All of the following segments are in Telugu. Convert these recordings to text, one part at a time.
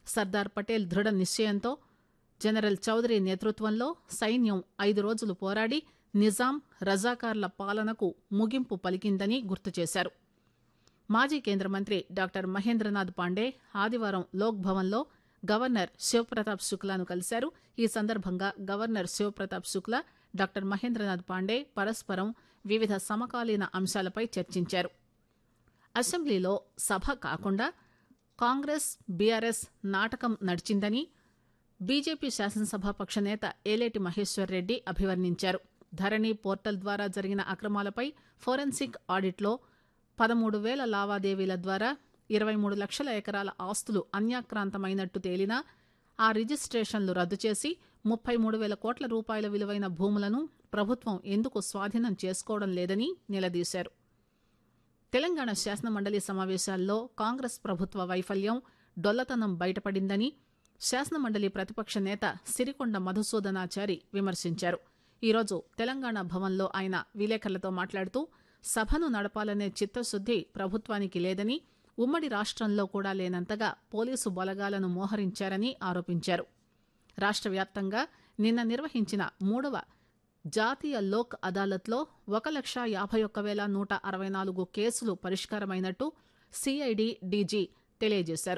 సర్దార్ పటేల్ దృఢ నిశ్చయంతో జనరల్ చౌదరి నేతృత్వంలో సైన్యం ఐదు రోజులు పోరాడి నిజాం రజాకార్ల పాలనకు ముగింపు పలికిందని గుర్తు చేశారు మాజీ కేంద్ర మంత్రి డాక్టర్ మహేంద్రనాథ్ పాండే ఆదివారం లోక్ భవన్లో గవర్నర్ శివప్రతాప్ శుక్లాను కలిశారు ఈ సందర్భంగా గవర్నర్ శివప్రతాప్ శుక్లా డాక్టర్ మహేంద్రనాథ్ పాండే పరస్పరం వివిధ సమకాలీన అంశాలపై చర్చించారు అసెంబ్లీలో సభ కాకుండా కాంగ్రెస్ బీఆర్ఎస్ నాటకం నడిచిందని బీజేపీ శాసనసభాపక్ష నేత ఏలేటి మహేశ్వర్ రెడ్డి అభివర్ణించారు ధరణి పోర్టల్ ద్వారా జరిగిన అక్రమాలపై ఫోరెన్సిక్ ఆడిట్లో పదమూడు వేల లావాదేవీల ద్వారా ఇరవై మూడు లక్షల ఎకరాల ఆస్తులు అన్యాక్రాంతమైనట్టు తేలినా ఆ రిజిస్ట్రేషన్లు రద్దు చేసి ముప్పై మూడు వేల కోట్ల రూపాయల విలువైన భూములను ప్రభుత్వం ఎందుకు స్వాధీనం చేసుకోవడం లేదని నిలదీశారు తెలంగాణ శాసనమండలి సమావేశాల్లో కాంగ్రెస్ ప్రభుత్వ వైఫల్యం డొల్లతనం బయటపడిందని శాసనమండలి ప్రతిపక్ష నేత సిరికొండ మధుసూదనాచారి విమర్శించారు ఈరోజు తెలంగాణ భవన్లో ఆయన విలేకరులతో మాట్లాడుతూ సభను నడపాలనే చిత్తశుద్ది ప్రభుత్వానికి లేదని ఉమ్మడి రాష్ట్రంలో కూడా లేనంతగా పోలీసు బలగాలను మోహరించారని ఆరోపించారు రాష్ట్ర వ్యాప్తంగా నిన్న నిర్వహించిన మూడవ జాతీయ లోక్ అదాలత్లో ఒక లక్ష యాభై ఒక్క వేల నూట అరవై నాలుగు కేసులు పరిష్కారమైనట్టు సిఐడి డీజీ తెలియజేశారు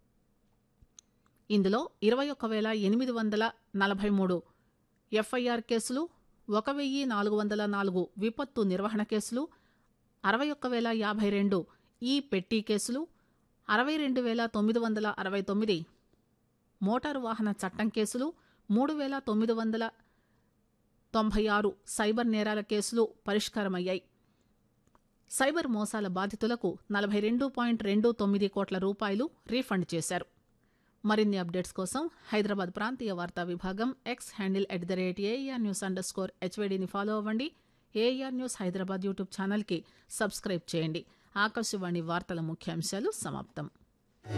ఇందులో ఇరవై ఒక్క వేల ఎనిమిది వందల నలభై మూడు ఎఫ్ఐఆర్ కేసులు ఒక వెయ్యి నాలుగు వందల నాలుగు విపత్తు నిర్వహణ కేసులు అరవై ఒక్క వేల యాభై రెండు ఈ పెట్టి కేసులు అరవై రెండు వేల తొమ్మిది వందల అరవై తొమ్మిది మోటారు వాహన చట్టం కేసులు మూడు వేల తొమ్మిది వందల తొంభై ఆరు సైబర్ నేరాల కేసులు పరిష్కారమయ్యాయి సైబర్ మోసాల బాధితులకు నలభై రెండు పాయింట్ రెండు తొమ్మిది కోట్ల రూపాయలు రీఫండ్ చేశారు మరిన్ని అప్డేట్స్ కోసం హైదరాబాద్ ప్రాంతీయ వార్తా విభాగం X handle at the rate A R news underscore హెచ్వేడిని ఫాలో అవ్వండి ఏఆర్ న్యూస్ హైదరాబాద్ యూట్యూబ్ ఛానల్కి సబ్స్క్రైబ్ చేయండి ఆకాశవాణి వార్తల ముఖ్యాంశాలు సమాప్తం